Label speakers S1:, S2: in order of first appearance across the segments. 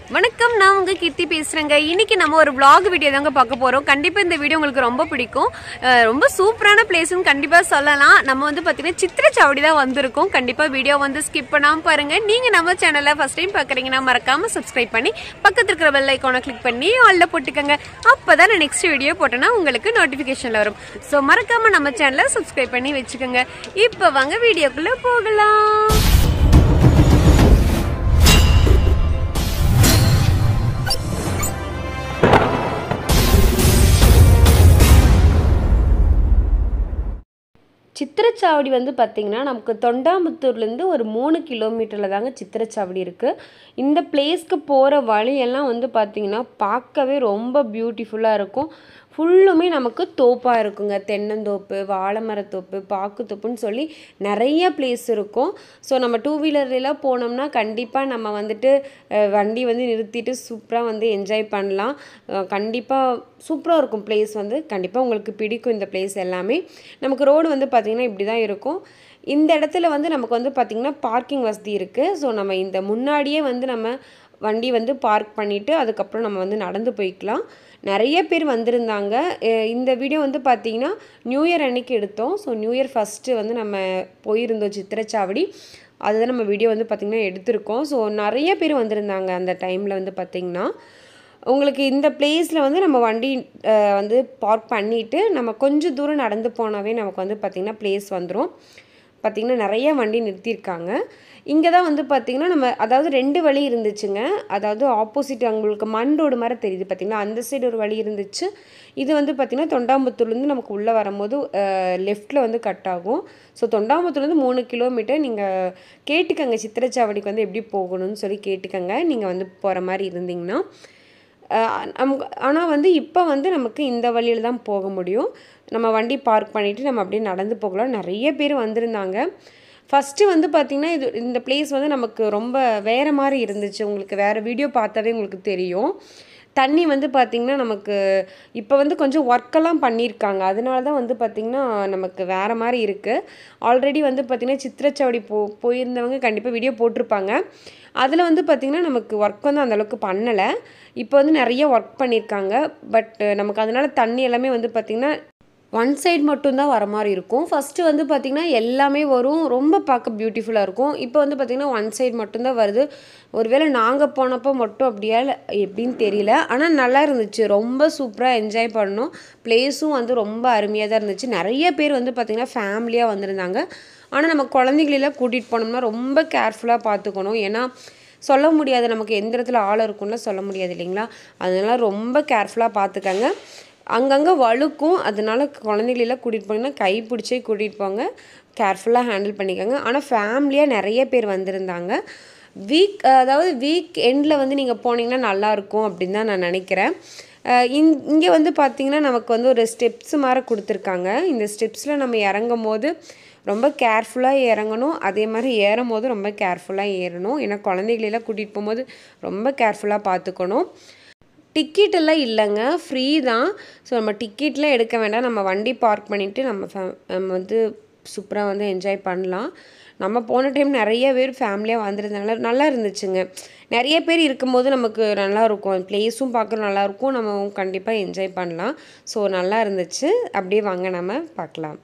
S1: வணக்கம் நான் உங்க கீர்த்தி பேசுறேங்க இன்னைக்கு நம்ம ஒரு vlog வீடியோ தாங்க பார்க்க போறோம் கண்டிப்பா இந்த வீடியோ உங்களுக்கு ரொம்ப பிடிக்கும் அஹ் ரொம்ப சூப்பரான பிளேஸ்னு கண்டிப்பா சொல்லலாம் நம்ம வந்து பாத்தீங்கன்னா சித்திரச்சாவடி தான் வந்திருக்கோம் கண்டிப்பா வீடியோ வந்து ஸ்கிப் பண்ணாம பாருங்க நீங்க நம்ம சேனலை ஃபர்ஸ்ட் டைம் பாக்குறீங்கன்னா மறக்காம சப்ஸ்கிரைப் பண்ணி பக்கத்துல இருக்கிற பெல் ஐக்கானை கிளிக் பண்ணி ஆல்ல போட்டுக்கோங்க அப்பதான் நான் நெக்ஸ்ட் வீடியோ போட்டேன்னா உங்களுக்கு நோட்டிபிகேஷன்ல வரும் ஸோ மறக்காம நம்ம சேனலை சப்ஸ்கிரைப் பண்ணி வச்சுக்கோங்க இப்போ வாங்க வீடியோக்குள்ள போகலாம் சித்திரச்சாவடி வந்து பார்த்திங்கன்னா நமக்கு தொண்டாமுத்தூர்லேருந்து ஒரு மூணு கிலோமீட்டரில் தாங்க சித்திரச்சாவடி இருக்குது இந்த பிளேஸ்க்கு போகிற வழியெல்லாம் வந்து பார்த்திங்கன்னா பார்க்கவே ரொம்ப பியூட்டிஃபுல்லாக இருக்கும் ஃபுல்லுமே நமக்கு தோப்பாக இருக்குங்க தென்னந்தோப்பு வாழை மரத்தோப்பு பாக்குத்தோப்புன்னு சொல்லி நிறைய பிளேஸ் இருக்கும் ஸோ நம்ம டூ வீலர்லாம் போனோம்னா கண்டிப்பாக நம்ம வந்துட்டு அஹ், வண்டி வந்து நிறுத்திட்டு சூப்பராக வந்து என்ஜாய் பண்ணலாம் கண்டிப்பாக சூப்பராக இருக்கும் பிளேஸ் வந்து கண்டிப்பாக உங்களுக்கு பிடிக்கும் இந்த பிளேஸ் எல்லாமே நமக்கு ரோடு வந்து பார்த்திங்கன்னா இப்படி தான் இருக்கும் இந்த இடத்துல வந்து நமக்கு வந்து பார்த்திங்கன்னா பார்க்கிங் வசதி இருக்குது ஸோ நம்ம இந்த முன்னாடியே வந்து நம்ம வண்டி வந்து பார்க் பண்ணிவிட்டு அதுக்கப்புறம் நம்ம வந்து நடந்து போய்க்கலாம் நிறைய பேர் வந்திருந்தாங்க அஹ் இந்த வீடியோ வந்து பார்த்திங்கன்னா நியூ இயர் அன்னைக்கு எடுத்தோம் ஸோ நியூ இயர் ஃபஸ்ட்டு வந்து நம்ம போயிருந்தோம் சித்திரச்சாவடி அதுதான் நம்ம வீடியோ வந்து பார்த்திங்கன்னா எடுத்திருக்கோம் ஸோ நிறைய பேர் வந்திருந்தாங்க அந்த டைமில் வந்து பார்த்திங்கன்னா உங்களுக்கு இந்த பிளேஸில் வந்து நம்ம வண்டி அஹ், வந்து பார்க் பண்ணிவிட்டு நம்ம கொஞ்சம் தூரம் நடந்து போனாவே நமக்கு வந்து பார்த்திங்கன்னா பிளேஸ் வந்துடும் பார்த்திங்கன்னா நிறைய வண்டி நிறுத்தியிருக்காங்க இங்கே தான் வந்து பார்த்திங்கன்னா நம்ம அதாவது ரெண்டு வழி இருந்துச்சுங்க அதாவது ஆப்போசிட் உங்களுக்கு மண் ரோடு மாதிரி தெரியுது பார்த்திங்கன்னா அந்த சைடு ஒரு வழி இருந்துச்சு இது வந்து பார்த்திங்கன்னா தொண்டாமுத்தூர்லேருந்து நமக்கு உள்ளே வரும்போது லெஃப்ட்டில் வந்து கட் ஆகும் ஸோ தொண்டாமுத்தூர்லேருந்து மூணு கிலோமீட்டர் நீங்கள் கேட்டுக்கங்க சித்திரச்சாவடிக்கு வந்து எப்படி போகணும்னு சொல்லி கேட்டுக்கங்க நீங்கள் வந்து போகிற மாதிரி இருந்தீங்கன்னா நமக்கு ஆனால் வந்து இப்போ வந்து நமக்கு இந்த வழியில் தான் போக முடியும் நம்ம வண்டி பார்க் பண்ணிவிட்டு நம்ம அப்படியே நடந்து போகலாம் நிறைய பேர் வந்திருந்தாங்க ஃபஸ்ட்டு வந்து பார்த்திங்கன்னா இது இந்த பிளேஸ் வந்து நமக்கு ரொம்ப வேறு மாதிரி இருந்துச்சு உங்களுக்கு வேறு வீடியோ பார்த்தாவே உங்களுக்கு தெரியும் தண்ணி வந்து பார்த்திங்கன்னா நமக்கு இப்போ வந்து கொஞ்சம் ஒர்க்கெல்லாம் பண்ணியிருக்காங்க அதனால தான் வந்து பார்த்திங்கன்னா நமக்கு வேறு மாதிரி இருக்குது ஆல்ரெடி வந்து பார்த்திங்கன்னா சித்திரச்சாவடி போ போயிருந்தவங்க கண்டிப்பாக வீடியோ போட்டிருப்பாங்க அதில் வந்து பார்த்திங்கன்னா நமக்கு ஒர்க் வந்து அந்தளவுக்கு பண்ணலை இப்போ வந்து நிறைய ஒர்க் பண்ணியிருக்காங்க பட் நமக்கு அதனால் தண்ணி எல்லாமே வந்து பார்த்திங்கன்னா ஒன் சைடு மட்டும்தான் வர மாதிரி இருக்கும் ஃபஸ்ட்டு வந்து பார்த்திங்கன்னா எல்லாமே வரும் ரொம்ப பார்க்க பியூட்டிஃபுல்லாக இருக்கும் இப்போ வந்து பார்த்திங்கன்னா ஒன் சைடு மட்டும்தான் வருது ஒருவேளை நாங்கள் போனப்போ மட்டும் அப்படியா இல்லை எப்படின்னு தெரியல ஆனால் நல்லா இருந்துச்சு ரொம்ப சூப்பராக என்ஜாய் பண்ணோம் பிளேஸும் வந்து ரொம்ப அருமையாக தான் இருந்துச்சு நிறைய பேர் வந்து பார்த்திங்கன்னா ஃபேமிலியாக வந்திருந்தாங்க ஆனால் நம்ம குழந்தைகளெல்லாம் கூட்டிகிட்டு போனோம்னா ரொம்ப கேர்ஃபுல்லாக பார்த்துக்கணும் ஏன்னா சொல்ல முடியாது நமக்கு எந்த இடத்துல ஆள் இருக்கும்ல சொல்ல முடியாது இல்லைங்களா அதனால ரொம்ப கேர்ஃபுல்லாக பார்த்துக்கங்க அங்கங்கே வழுக்கும் அதனால குழந்தைகளெல்லாம் கூட்டிகிட்டு போனீங்கன்னா கை பிடிச்சே கூட்டிகிட்டு போங்க கேர்ஃபுல்லாக ஹேண்டில் பண்ணிக்கோங்க ஆனால் ஃபேமிலியாக நிறைய பேர் வந்திருந்தாங்க வீக் அதாவது வீக் எண்டில் வந்து நீங்கள் போனீங்கன்னா நல்லாயிருக்கும் அப்படின்னு தான் நான் நினைக்கிறேன் இங் இங்கே வந்து பார்த்திங்கன்னா நமக்கு வந்து ஒரு ஸ்டெப்ஸ் மாதிரி கொடுத்துருக்காங்க இந்த ஸ்டெப்ஸில் நம்ம இறங்கும் போது ரொம்ப கேர்ஃபுல்லாக இறங்கணும் அதே மாதிரி ஏறும் போது ரொம்ப கேர்ஃபுல்லாக ஏறணும் ஏன்னா குழந்தைகளெல்லாம் கூட்டிகிட்டு போகும்போது ரொம்ப கேர்ஃபுல்லாக பார்த்துக்கணும் டிக்கெட் எல்லாம் இல்லைங்க ஃப்ரீ தான் ஸோ நம்ம டிக்கெட்லாம் எடுக்க வேண்டாம் நம்ம வண்டி பார்க் பண்ணிவிட்டு நம்ம ஃபே- நம்ம வந்து சூப்பராக வந்து என்ஜாய் பண்ணலாம் நம்ம போன டைம் நிறைய பேர் ஃபேமிலியாக வந்திருந்தாங்க நல்லா இருந்துச்சுங்க நிறைய பேர் இருக்கும்போது நமக்கு நல்லா இருக்கும் பிளேஸும் பார்க்க நல்லா இருக்கும் நம்ம கண்டிப்பாக என்ஜாய் பண்ணலாம் ஸோ நல்லா இருந்துச்சு அப்படியே வாங்க நம்ம பார்க்கலாம்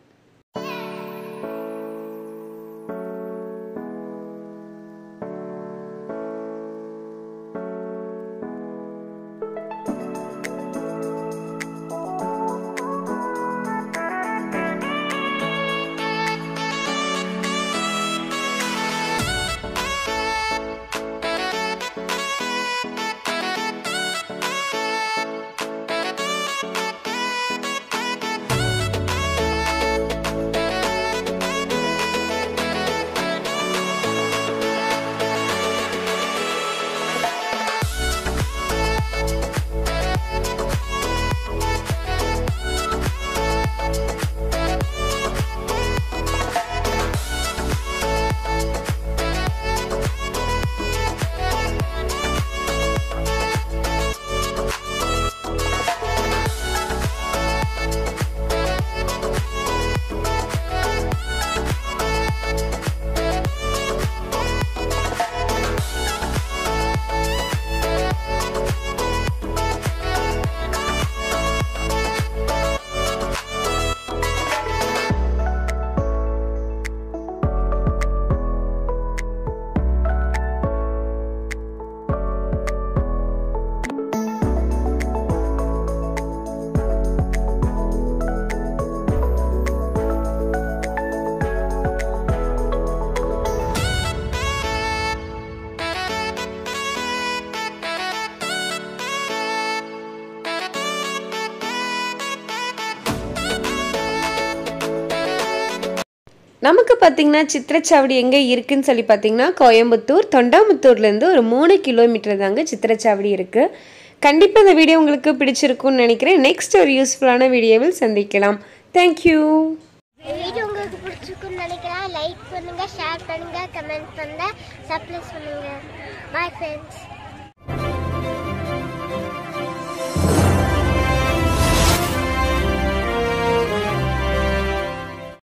S1: நமக்கு பார்த்திங்கன்னா சித்திரச்சாவடி எங்கே இருக்குன்னு சொல்லி பார்த்தீங்கன்னா கோயம்புத்தூர் தொண்டாமுத்தூர்லேருந்து ஒரு மூணு கிலோமீட்டர் தாங்க சித்திரச்சாவடி இருக்குது கண்டிப்பாக இந்த வீடியோ உங்களுக்கு பிடிச்சிருக்கும்னு நினைக்கிறேன் நெக்ஸ்ட் ஒரு யூஸ்ஃபுல்லான வீடியோவில் சந்திக்கலாம் தேங்க்யூ
S2: இந்த வீடியோ உங்களுக்கு பிடிச்சிருக்குன்னு நினைக்கிறேன் லைக் பண்ணுங்க ஷேர் பண்ணுங்க கமெண்ட் பண்ணுங்க சப்ளைஸ் பண்ணுங்க பாய் ஃப்ரெண்ட்ஸ்